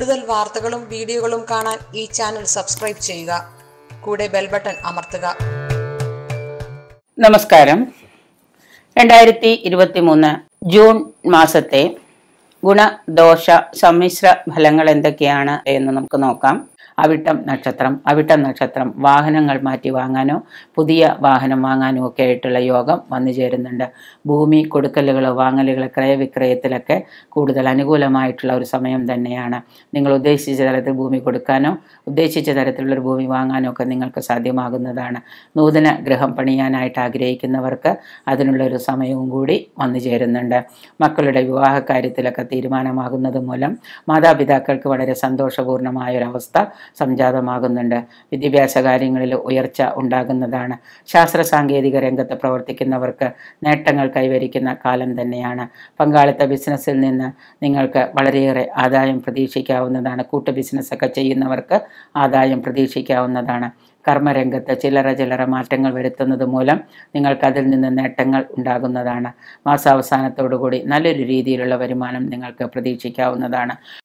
കൂടുതൽ വാർത്തകളും വീഡിയോകളും കാണാൻ ഈ ചാനൽ സബ്സ്ക്രൈബ് ചെയ്യുക കൂടെ ബെൽ ബട്ടൺ അമർത്തുക നമസ്കാരം രണ്ടായിരത്തി ഇരുപത്തി മൂന്ന് ജൂൺ മാസത്തെ ഗുണദോഷ സമ്മിശ്ര ഫലങ്ങൾ എന്തൊക്കെയാണ് എന്ന് നമുക്ക് നോക്കാം അവിട്ടം നക്ഷത്രം അവിട്ടം നക്ഷത്രം വാഹനങ്ങൾ മാറ്റി വാങ്ങാനോ പുതിയ വാഹനം വാങ്ങാനോ ഒക്കെ ആയിട്ടുള്ള യോഗം വന്നു ചേരുന്നുണ്ട് ഭൂമി കൊടുക്കലുകൾ വാങ്ങലുകൾ ക്രയവിക്രയത്തിലൊക്കെ കൂടുതൽ അനുകൂലമായിട്ടുള്ള ഒരു സമയം തന്നെയാണ് നിങ്ങൾ ഉദ്ദേശിച്ച തരത്തിൽ ഭൂമി കൊടുക്കാനോ ഉദ്ദേശിച്ച തരത്തിലുള്ള ഒരു ഭൂമി വാങ്ങാനോ ഒക്കെ നിങ്ങൾക്ക് സാധ്യമാകുന്നതാണ് നൂതന ഗൃഹം പണിയാനായിട്ട് ആഗ്രഹിക്കുന്നവർക്ക് അതിനുള്ള ഒരു സമയവും കൂടി വന്നു ചേരുന്നുണ്ട് മക്കളുടെ വിവാഹ കാര്യത്തിലൊക്കെ തീരുമാനമാകുന്നത് മൂലം മാതാപിതാക്കൾക്ക് വളരെ സന്തോഷപൂർണ്ണമായ ഒരവസ്ഥ സംജാതമാകുന്നുണ്ട് വിദ്യാഭ്യാസ കാര്യങ്ങളിൽ ഉയർച്ച ഉണ്ടാകുന്നതാണ് ശാസ്ത്ര സാങ്കേതിക രംഗത്ത് പ്രവർത്തിക്കുന്നവർക്ക് നേട്ടങ്ങൾ കൈവരിക്കുന്ന കാലം തന്നെയാണ് പങ്കാളിത്ത ബിസിനസ്സിൽ നിന്ന് നിങ്ങൾക്ക് വളരെയേറെ ആദായം പ്രതീക്ഷിക്കാവുന്നതാണ് കൂട്ടു ബിസിനസ്സൊക്കെ ചെയ്യുന്നവർക്ക് ആദായം പ്രതീക്ഷിക്കാവുന്നതാണ് കർമ്മരംഗത്ത് ചില്ലറ ചില്ലറ മാറ്റങ്ങൾ വരുത്തുന്നത് മൂലം നിങ്ങൾക്ക് അതിൽ നിന്ന് നേട്ടങ്ങൾ ഉണ്ടാകുന്നതാണ് മാസാവസാനത്തോടുകൂടി നല്ലൊരു രീതിയിലുള്ള വരുമാനം നിങ്ങൾക്ക് പ്രതീക്ഷിക്കാവുന്നതാണ്